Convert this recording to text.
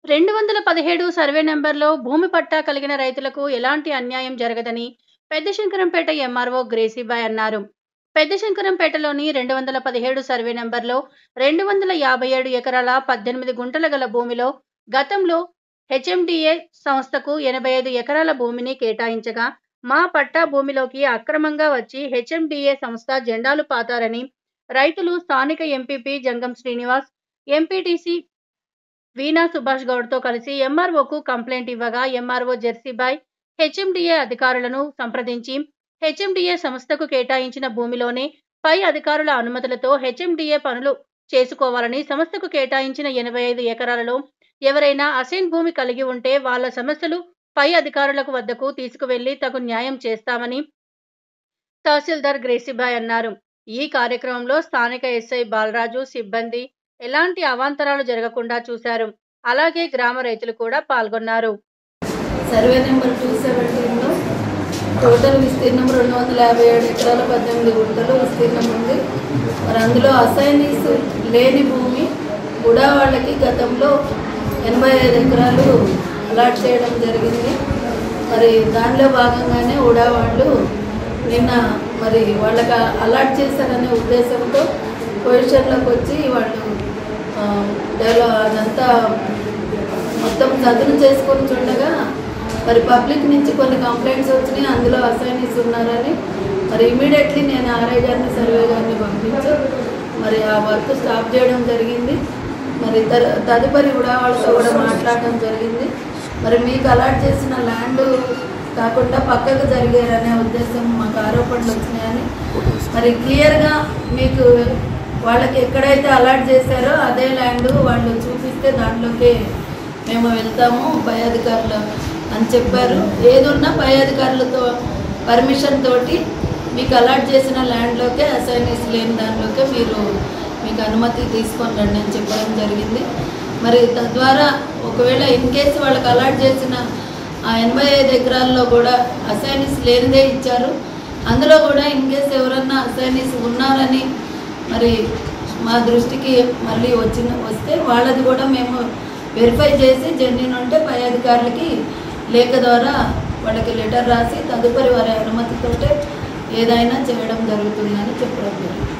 రెండు వందల పదిహేడు సర్వే నెంబర్లో భూమి పట్టా కలిగిన రైతులకు ఎలాంటి అన్యాయం జరగదని పెద్దశంకరంపేట ఎంఆర్ఓ గ్రేసీబాయ్ అన్నారు పెద్దశంకరంపేటలోని రెండు వందల పదిహేడు సర్వే నెంబర్లో రెండు వందల యాభై ఏడు ఎకరాల పద్దెనిమిది గుంటల గల భూమిలో గతంలో హెచ్ఎండిఏ సంస్థకు ఎనభై ఐదు ఎకరాల భూమిని కేటాయించగా మా పట్టా భూమిలోకి అక్రమంగా వచ్చి హెచ్ఎండిఏ సంస్థ జెండాలు పాతారని రైతులు స్థానిక ఎంపీపీ జంగం శ్రీనివాస్ ఎంపీటీసీ వీణా సుభాష్ గౌడ్తో కలిసి ఎంఆర్ఓకు కంప్లైంట్ ఇవ్వగా ఎంఆర్ఓ జెర్సీబాయ్ హెచ్ఎండిఏ అధికారులను సంప్రదించి హెచ్ఎండిఏ సంస్థకు కేటాయించిన భూమిలోనే పై అధికారుల అనుమతులతో హెచ్ఎండిఏ పనులు చేసుకోవాలని సంస్థకు కేటాయించిన ఎనభై ఐదు ఎకరాలలో ఎవరైనా అసైన్ భూమి కలిగి ఉంటే వాళ్ళ సమస్యలు పై అధికారులకు వద్దకు తీసుకువెళ్లి తగు న్యాయం చేస్తామని తహసీల్దార్ గ్రేసిబాయ్ అన్నారు ఈ కార్యక్రమంలో స్థానిక ఎస్ఐ బాలరాజు సిబ్బంది ఎలాంటి అవాంతరాలు జరగకుండా చూశారు అలాగే గ్రామ రైతులు కూడా పాల్గొన్నారు సర్వే నెంబర్ టూ సెవెంటీన్లో టోటల్ విస్తీర్ణం రెండు వందల యాభై ఏడు ఎకరాల పద్దెనిమిది గుంటలు విస్తీర్ణం ఉంది మరి అందులో అసైనీస్ లేని భూమి కూడా వాళ్ళకి గతంలో ఎనభై ఐదు ఎకరాలు అలాట్ చేయడం జరిగింది మరి దానిలో భాగంగానే ఉడా వాళ్ళు నిన్న మరి వాళ్ళకి అలాట్ చేశారనే ఉద్దేశంతో పొజిషన్లోకి వచ్చి వాళ్ళు డెవలప్ అదంతా మొత్తం చదును చేసుకొని చూడగా మరి పబ్లిక్ నుంచి కొన్ని కంప్లైంట్స్ వచ్చినాయి అందులో అసైనీస్ ఉన్నారని మరి ఇమీడియట్లీ నేను ఆర్ఐ గారిని సర్వే గారిని పంపించి మరి ఆ వర్క్ స్టాప్ చేయడం జరిగింది మరి తర్ తదుపరి కూడా వాళ్ళతో కూడా మాట్లాడడం జరిగింది మరి మీకు అలాట్ చేసిన ల్యాండ్ కాకుండా పక్కకు జరిగారనే ఉద్దేశం మాకు ఆరోపణలు వచ్చినాయని మరి క్లియర్గా మీకు వాళ్ళకి ఎక్కడైతే అలాట్ చేశారో అదే ల్యాండ్ వాళ్ళు చూపిస్తే దాంట్లోకి మేము వెళ్తాము పై అధికారులు అని చెప్పారు ఏదున్నా పై అధికారులతో పర్మిషన్ తోటి మీకు అలాట్ చేసిన ల్యాండ్లోకే అసైనీస్ లేని దాంట్లోకే మీరు మీకు అనుమతి తీసుకొని రండి అని చెప్పడం జరిగింది మరి తద్వారా ఒకవేళ ఇన్ కేసు వాళ్ళకి అలాట్ చేసిన ఆ ఎనభై ఐదు ఎకరాల్లో కూడా అసైనీస్ లేనిదే ఇచ్చారు అందులో కూడా ఇన్ కేసు ఎవరన్నా అసైనీస్ ఉన్నారని మరి మా దృష్టికి మళ్ళీ వచ్చిన వస్తే వాళ్ళది కూడా మేము వెరిఫై చేసి జెన్యున్ ఉంటే పై అధికారులకి లేఖ ద్వారా వాళ్ళకి లెటర్ రాసి తదుపరి వారి అనుమతితోటే ఏదైనా చేయడం జరుగుతుందని చెప్పడం జరిగింది